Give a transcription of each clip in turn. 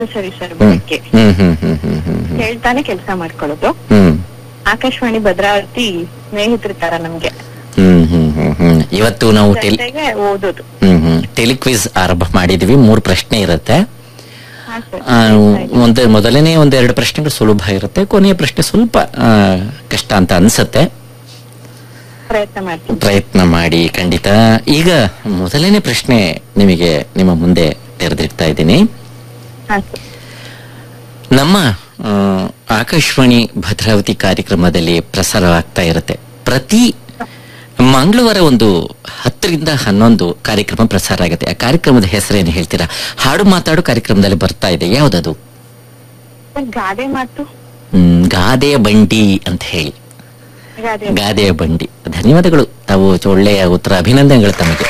ಸರಿ ಸರ್ ಹ್ಮ್ ಬೆಳಗ್ಗೆ ಹ್ಮ್ ಹ್ಮ್ ಹ್ಮ್ ಹ್ಮ್ ಹ್ಮ್ ಹ್ಮ್ ಹೇಳ್ತಾನೆ ಕೆಲಸ ಮಾಡ್ಕೊಳ್ಳೋದು ಹ್ಮ್ ಆಕಾಶವಾಣಿ ಭದ್ರಾವತಿ ಸ್ನೇಹಿತರ ತರ ನಮ್ಗೆ ಹ್ಮ್ ಹ್ಮ್ ಹ್ಮ್ ಹ್ಮ್ ಇವತ್ತು ನಾವು ಟೆಲಿ ಜೊತೆಗೆ ಓದೋದು ಹ್ಮ್ ಹ್ಮ್ ಟೆಲಿಕ್ವಿಸ್ ಆರಂಭ ಮಾಡಿದ್ವಿ ಮೂರು ಪ್ರಶ್ನೆ ಇರುತ್ತೆ ಹಾ ಸರ್ ಆ, ಒಂದು ಮೊದಲನೇ ಒಂದೆರಡು ಪ್ರಶ್ನೆಗಳು ಸುಲಭ ಇರುತ್ತೆ ಕೊನೆಯ ಪ್ರಶ್ನೆ ಸ್ವಲ್ಪ ಆ, ಕಷ್ಟ ಅಂತ ಅನ್ಸತ್ತೆ ಪ್ರಯತ್ನ ಮಾಡ್ತೀನಿ ಪ್ರಯತ್ನ ಮಾಡಿ ಖಂಡಿತ ಈಗ ಮೊದಲನೇ ಪ್ರಶ್ನೆ ನಿಮಗೆ ನಿಮ್ಮ ಮುಂದೆ ತೆರೆದಿಡ್ತಾ ಇದ್ದೀನಿ ಹಾ ಸರ್ ನಮ್ಮ ಆ, ಆಕಾಶವಾಣಿ ಭದ್ರಾವತಿ ಕಾರ್ಯಕ್ರಮದಲ್ಲಿ ಪ್ರಸಾರವಾಗ್ತಾ ಇರುತ್ತೆ ಪ್ರತಿ ಮಂಗಳವಾರ ಒಂದು ಹತ್ತರಿಂದ ಹನ್ನೊಂದು ಕಾರ್ಯಕ್ರಮ ಪ್ರಸಾರ ಆಗುತ್ತೆ ಆ ಕಾರ್ಯಕ್ರಮದ ಹೆಸರೇನು ಹೇಳ್ತೀರಾ ಹಾಡು ಮಾತಾಡು ಕಾರ್ಯಕ್ರಮದಲ್ಲಿ ಬರ್ತಾ ಇದೆ ಯಾವ್ದದು ಸರ್, ಗಾದೆ ಮಾತು ಹ್ಮ್, ಗಾದೆಯ ಬಂಡಿ ಅಂತ ಹೇಳಿ ಗಾದೆ ಗಾದೆಯ ಬಂಡಿ ಧನ್ಯವಾದಗಳು ತಾವು ಒಳ್ಳೆಯ ಉತ್ತರ ಅಭಿನಂದನೆಗಳು ತಮಗೆ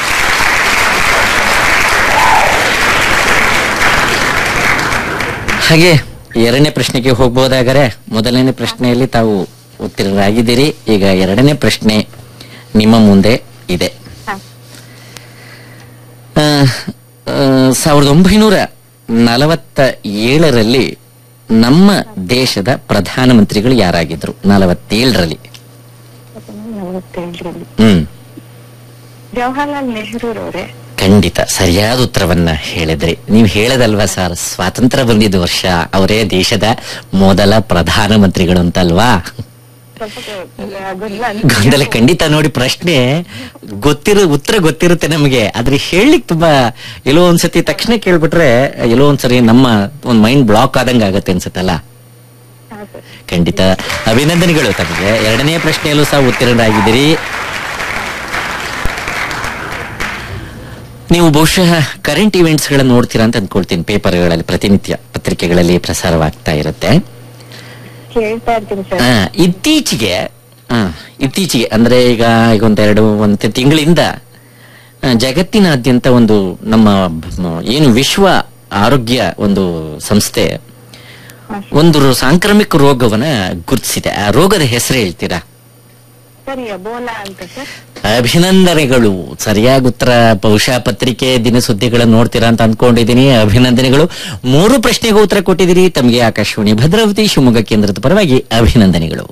ಹಾಗೆ ಎರಡನೇ ಪ್ರಶ್ನೆಗೆ ಹೋಗ್ಬೋದಾದರೆ ಮೊದಲನೇ ಪ್ರಶ್ನೆಯಲ್ಲಿ ತಾವು ಉತ್ತೀರ್ಣರಾಗಿದ್ದೀರಿ ಈಗ ಎರಡನೇ ಪ್ರಶ್ನೆ ನಿಮ್ಮ ಮುಂದೆ ಇದೆ ಹಾ. ಆ, ಆ, ಸಾವಿರದ ಒಂಬೈನೂರ ನಲವತ್ತ ಏಳರಲ್ಲಿ ನಮ್ಮ ದೇಶದ ಪ್ರಧಾನಮಂತ್ರಿಗಳು ಯಾರಾಗಿದ್ರು ನಲವತ್ತೇಳರಲ್ಲಿ ನಲವತ್ತೇಳರಲ್ಲಿ ಹ್ಮ್ ಜವಾಹರ್ಲಾಲ್ ನೆಹರೂರವರೇ ಖಂಡಿತ ಸರಿಯಾದ ಉತ್ತರವನ್ನ ಹೇಳಿದ್ರಿ ನೀವು ಹೇಳದಲ್ವಾ ಸರ್ ಸ್ವಾತಂತ್ರ್ಯ ಬಂದಿದ್ದ ವರ್ಷ ಅವರೇ ದೇಶದ ಮೊದಲ ಪ್ರಧಾನಮಂತ್ರಿಗಳು ಅಂತಲ್ವಾ ಸ್ವಲ್ಪ ಗೊಂದಲ ಗೊಂದಲ ಖಂಡಿತ ನೋಡಿ ಪ್ರಶ್ನೆ ಗೊತ್ತಿರೋ ಉತ್ತರ ಗೊತ್ತಿರುತ್ತೆ ನಮಗೆ ಆದ್ರೆ ಹೇಳಲಿಕ್ಕೆ ತುಂಬಾ ಎಲ್ಲೋ ಒಂದ್ಸತಿ ತಕ್ಷಣ ಕೇಳ್ಬಿಟ್ರೆ ಎಲ್ಲೋ ಒಂದ್ಸರಿ ನಮ್ಮ ಒಂದ್ ಮೈಂಡ್ ಬ್ಲಾಕ್ ಆದಂಗ ಆಗತ್ತೆ ಅನ್ಸುತ್ತಲ್ಲ ಹಾ ಸರ್ ಖಂಡಿತ ಅಭಿನಂದನೆಗಳು ತಮಗೆ ಎರಡನೇ ಪ್ರಶ್ನೆಯಲ್ಲೂ ಸಹ ಉತ್ತೀರ್ಣರಾಗಿದ್ದೀರಿ ನೀವು ಬಹುಶಃ ಕರೆಂಟ್ ಇವೆಂಟ್ಸ್ ಗಳನ್ನ ನೋಡ್ತೀರಾ ಅಂತ ಅಂದ್ಕೊಳ್ತೀನಿ ಪೇಪರ್ಗಳಲ್ಲಿ ಪ್ರತಿನಿತ್ಯ ಪತ್ರಿಕೆಗಳಲ್ಲಿ ಪ್ರಸಾರವಾಗ್ತಾ ಇರುತ್ತೆ ಕೇಳ್ತಾ ಇರ್ತೀನಿ ಸರ್ ಆ, ಇತ್ತೀಚೆಗೆ ಆ, ಇತ್ತೀಚೆಗೆ ಅಂದ್ರೆ ಈಗ ಈಗ ಒಂದೆರಡು ಒಂದು ತಿಂಗಳಿಂದ ಆ, ಜಗತ್ತಿನಾದ್ಯಂತ ಒಂದು ನಮ್ಮ ಬ- ಏನು ವಿಶ್ವ ಆರೋಗ್ಯ ಒಂದು ಸಂಸ್ಥೆ ಹಾ, ಒಂದು ರೋ- ಸಾಂಕ್ರಾಮಿಕ ರೋಗವನ್ನ ಗುರುತಿಸಿದೆ ಆ ರೋಗದ ಹೆಸರು ಹೇಳ್ತೀರಾ ಸರಿ ಅಬೋಲಾ ಅಂತ ಸರ್ ಅಭಿನಂದನೆಗಳು ಸರಿಯಾಗಿ ಉತ್ತರ ಬಹುಶಃ ಪತ್ರಿಕೆ ದಿನಸುದ್ದಿಗಳನ್ನು ನೋಡ್ತೀರಾ ಅಂತ ಅನ್ಕೊಂಡಿದ್ದೀನಿ ಅಭಿನಂದನೆಗಳು ಮೂರು ಪ್ರಶ್ನೆಗೂ ಉತ್ತರ ಕೊಟ್ಟಿದ್ದೀರಿ ತಮಗೆ ಆಕಾಶವಾಣಿ ಭದ್ರಾವತಿ ಶಿವಮೊಗ್ಗ ಕೇಂದ್ರದ ಪರವಾಗಿ ಅಭಿನಂದನೆಗಳು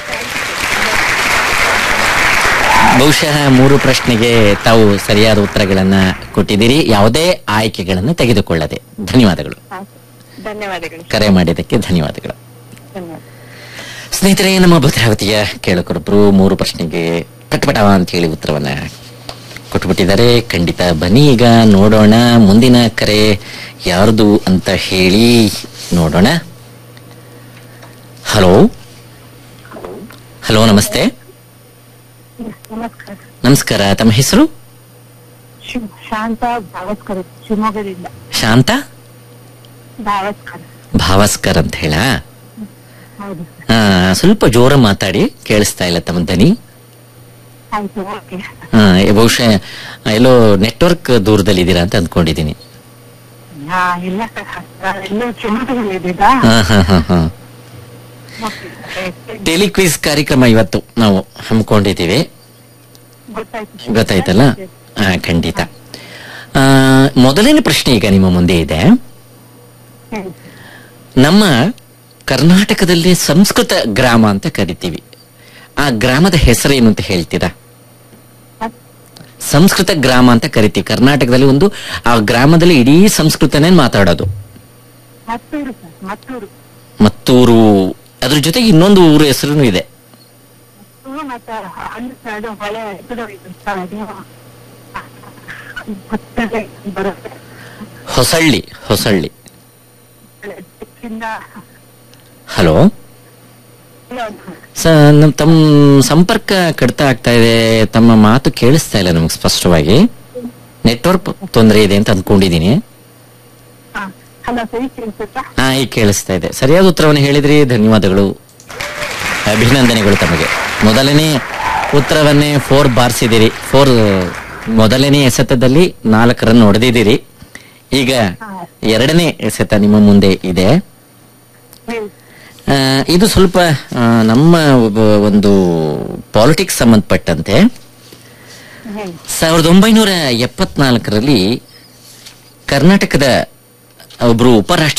ಬಹುಶಃ ಮೂರು ಪ್ರಶ್ನೆಗೆ ತಾವು ಸರಿಯಾದ ಉತ್ತರಗಳನ್ನ ಕೊಟ್ಟಿದ್ದೀರಿ ಯಾವುದೇ ಆಯ್ಕೆಗಳನ್ನು ತೆಗೆದುಕೊಳ್ಳದೆ ಧನ್ಯವಾದಗಳು ಹಾ ಸರ್ ಧನ್ಯವಾದಗಳು ಕರೆ ಮಾಡಿದ್ದಕ್ಕೆ ಧನ್ಯವಾದಗಳು ಧನ್ಯವಾದ ಸ್ನೇಹಿತರೆ ನಮ್ಮ ಭದ್ರಾವತಿಯ ಕೇಳಕರೊಬ್ರು ಮೂರು ಪ್ರಶ್ನೆಗೆ ಪಟಪಟ ಅಂತ ಹೇಳಿ ಉತ್ತರವನ್ನ ಕೊಟ್ಬಿಟ್ಟಿದ್ದಾರೆ ಖಂಡಿತ ಬನ್ನಿ ಈಗ ನೋಡೋಣ ಮುಂದಿನ ಕರೆ ಯಾರ್ದು ಅಂತ ಹೇಳಿ ನೋಡೋಣ ಹಲೋ ಹಲೋ ನಮಸ್ತೆ ನಮಸ್ಕಾರ ನಮಸ್ಕಾರ ತಮ್ಮ ಹೆಸರು ಶಿವ್ ಶಾಂತ ಭಾವಸ್ಕರ್ ಶಿವಮೊಗ್ಗದಿಂದ ಶಾಂತ ಭಾವಸ್ಕರ್ ಭಾವಸ್ಕರ್ ಅಂತ ಹೇಳ ಹೌದು ಸ್ವಲ್ಪ ಜೋರ ಮಾತಾಡಿ ಕೇಳಿಸ್ತಾ ಇಲ್ಲ ತಮ್ಮ ದನಿ ಆಯ್ತು ಓಕೆ ಆ, ಬಹುಶಃ ಎಲ್ಲೋ ನೆಟ್ವರ್ಕ್ ದೂರದಲ್ಲಿ ಇದ್ದೀರಾ ಅಂತ ಅಂದ್ಕೊಂಡಿದ್ದೀನಿ ಹಾ ಇಲ್ಲ ಸರ್ ಎಲ್ಲೂ ಶಿವಮೊಗ್ಗದಲ್ಲಿದ್ದೀರಾ ಹಾ ಹಾ ಹಾ ಹಾ ಟೆಲಿಕ್ವಿಸ್ ಕಾರ್ಯಕ್ರಮ ಇವತ್ತು ನಾವು ಹಮ್ಮಿಕೊಂಡಿದ್ದೀವಿ ಗೊತ್ತಾಯ್ತು ಗೊತ್ತಾಯ್ತಲ್ಲ ಹಾ ಖಂಡಿತ ಆ, ಮೊದಲನೇ ಪ್ರಶ್ನೆ ಈಗ ನಿಮ್ಮ ಮುಂದೆ ಇದೆ ಹೇಳಿ. ನಮ್ಮ ಕರ್ನಾಟಕದಲ್ಲಿ ಸಂಸ್ಕೃತ ಗ್ರಾಮ ಅಂತ ಕರಿತೀವಿ ಆ ಗ್ರಾಮದ ಹೆಸರೇನು ಅಂತ ಹೇಳ್ತೀರಾ ಮತ್- ಸಂಸ್ಕೃತ ಗ್ರಾಮ ಅಂತ ಕರಿತೀವಿ ಕರ್ನಾಟಕದಲ್ಲಿ ಒಂದು ಆ ಗ್ರಾಮದಲ್ಲಿ ಇಡೀ ಸಂಸ್ಕೃತನೇ ಮಾತಾಡೋದು ಮತ್ತೂರು ಸರ್ ಮತ್ತೂರು ಮತ್ತೂರು ಅದ್ರ ಜೊತೆಗೆ ಇನ್ನೊಂದು ಊರು ಹೆಸರು ಇದೆ ಮತ್ತೂರು ಮತ್ತೆ ಅಲ್ಲಿ ಸೈಡ್ ಹೊಳೆ ಇದು ಇದು ಸರ್ ಅದು ಗೊತ್ತಿದೆ ಬರುತ್ತೆ ಹೊಸಳ್ಳಿ ಹೊಸಳ್ಳಿ ಇದಕ್ಕಿಂತ ಹಲೋ ಸ ನಮ್ ತಮ್ಮ ಸಂಪರ್ಕ ಕಡಿತ ಆಗ್ತಾ ಇದೆ ತಮ್ಮ ಮಾತು ಕೇಳಿಸ್ತಾ ಇಲ್ಲ ನಮಗೆ ಸ್ಪಷ್ಟವಾಗಿ ನೆಟ್ವರ್ಕ್ ತೊಂದರೆ ಇದೆ ಅಂತ ಅಂದ್ಕೊಂಡಿದ್ದೀನಿ ಹಲೋ ಸರಿ ಕೇಳಿಸುತ್ತಾ ಹಾ ಈಗ ಕೇಳಿಸ್ತಾ ಇದೆ ಸರಿಯಾದ ಉತ್ತರವನ್ನು ಹೇಳಿದ್ರಿ ಧನ್ಯವಾದಗಳು ಅಭಿನಂದನೆಗಳು ತಮಗೆ ಮೊದಲನೇ ಉತ್ತರವನ್ನೇ ಫೋರ್ ಬಾರಿಸಿದಿರಿ ಫೋರ್ ಮೊದಲನೇ ಎಸೆತದಲ್ಲಿ ನಾಲ್ಕು ರನ್ ಹೊಡೆದಿದ್ದೀರಿ ಈಗ ಎರಡನೇ ಎಸೆತ ನಿಮ್ಮ ಮುಂದೆ ಇದೆ ಹೇಳಿ ಆ, ಇದು ಸ್ವಲ್ಪ ಆ, ನಮ್ಮ ಒಬ್ಬ- ಒಂದು ಪಾಲಿಟಿಕ್ಸ್ ಸಂಬಂಧಪಟ್ಟಂತೆ ಹೇಳಿ ಸಾವಿರದ ಒಂಬೈನೂರ ಎಪ್ಪತ್ನಾಲ್ಕರಲ್ಲಿ ಕರ್ನಾಟಕದ ಒಬ್ರು ಉಪರಾಷ್ಟ್ರ